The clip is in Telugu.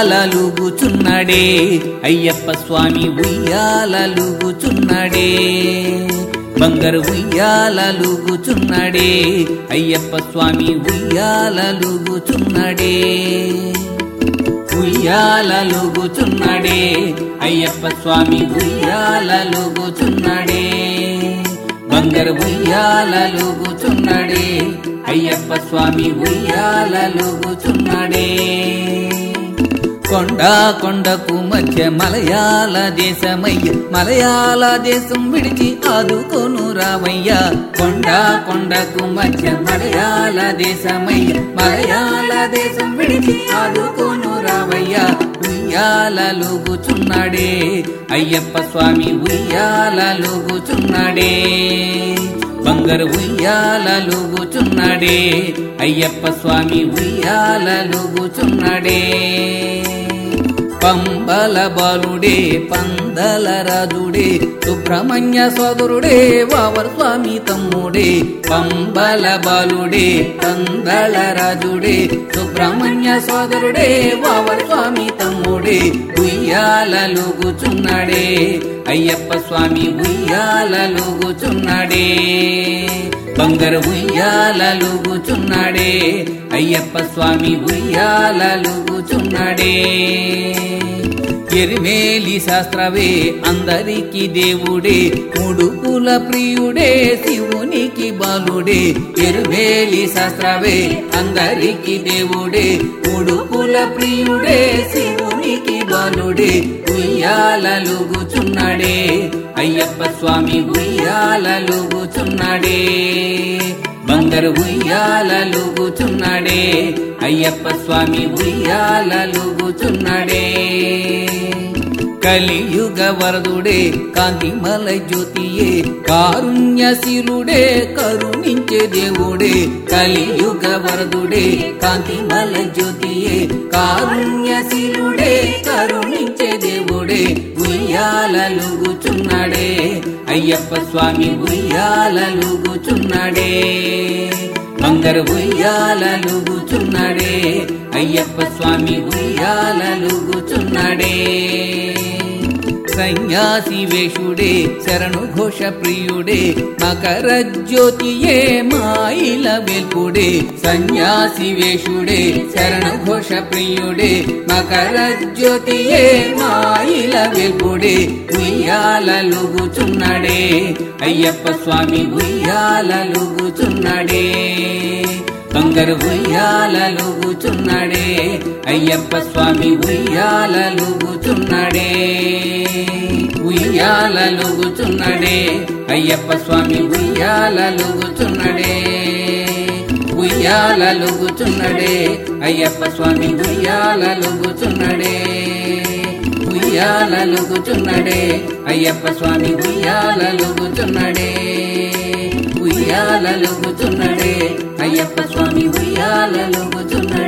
ఉయ్యాలలుగుచున్నడే అయ్యప్ప స్వామి ఉయ్యాలలుగుచున్నడే బంగారు ఉయ్యాలలుగుచున్నడే అయ్యప్ప స్వామి ఉయ్యాలలుగుచున్నడే ఉయ్యాలలుగుచున్నడే అయ్యప్ప స్వామి ఉయ్యాలలుగుచున్నడే బంగారు ఉయ్యాలలుగుచున్నడే అయ్యప్ప స్వామి ఉయ్యాలలుగుచున్నడే కొండ కొండకు మధ్య మలయాళ దేశమయ్య మలయాళ దేశం విడిచి ఆదుకోను రామయ్య కొండ కొండకు మధ్య మలయాళ దేశమయ్య మలయాళ దేశం విడిచి ఆదుకోను రామయ్య ఉయ్యాలలుగుచున్నాడే అయ్యప్ప స్వామి ఉయ్యాలలుగుచున్నాడే బంగారు ఉయ్యాలలుగుచున్నాడే అయ్యప్ప స్వామి ఉయ్యాలలుగుచున్నాడే పంబల బాలుడే పందల రాజుడే సుబ్రహ్మణ్య సోదరుడే వావర్ స్వామి తమ్ముడే పంబల బాలుడే పందల రాజుడే సుబ్రహ్మణ్య సోదరుడే వావర్ స్వామి తమ్ముడే ఉయ్యాలలుగుచున్నాడే అయ్యప్ప స్వామి ఉయ్యాలలుగుచున్నాడే బంగారు ఉయ్యాలలుగుచున్నాడే అయ్యప్ప స్వామి ఉయ్యాలలుగుచున్నాడే ఎరిమేలి శాస్త్రవే అందరికి దేవుడే ముడుపుల ప్రియుడే శివునికి బాలుడే ఎరుమేలి శాస్త్రవే అందరికి దేవుడే ముడుపుల ప్రియుడే శివునికి బాలుడే ఉయ్యాలలుగుచున్నాడే అయ్యప్ప స్వామి ఉయ్యాలలుగుచున్నాడే బంగారు ఉయ్యాలలుగుచున్నాడే అయ్యప్ప స్వామి ఉయ్యాలలుగుచున్నాడే కలియుగ వరదుడే కాంతిమల జ్యోతియే కారుణ్యశీలుడే కరుణించే దేవుడే కలియుగ వరదుడే కాంతిమల జ్యోతియే కారుణ్యశీలుడే కరుణించే దేవుడే ఉయ్యాలలుగుచున్నాడే అయ్యప్ప స్వామి ఉయ్యాలలుగుచున్నాడే బంగారు ఉయ్యాలలుగుచున్నాడే అయ్యప్ప స్వామి ఉయ్యాలలుగుచున్నాడే సన్యాసి వేషుడే శరణు ఘోష ప్రియుడే మకర జ్యోతియే మాయిల వెల్పుడే సన్యాసి వేషుడే శరణు ఘోష ప్రియుడే మకర జ్యోతియే మాయిల వెల్పుడే ఉయ్యాలలుగుచున్నాడే అయ్యప్ప స్వామి ఉయ్యాలలుగుచున్నాడే బంగారు ఉయ్యాలలుగుచున్నాడే అయ్యప్ప స్వామి ఉయ్యాలలుగుచున్నాడే ఉయ్యాలలుగుచున్నాడే అయ్యప్ప స్వామి ఉయ్యాలలుగుచున్నాడే ఉయ్యాలలుగుచున్నాడే అయ్యప్ప స్వామి ఉయ్యాలలుగుచున్నాడే ఉయ్యాలలుగుచున్నాడే అయ్యప్ప స్వామి ఉయ్యాలలుగుచున్నాడే ఉయ్యాలలుగుచున్నాడే అయ్యప్ప స్వామి ఉయ్యాలలుగుచున్నాడే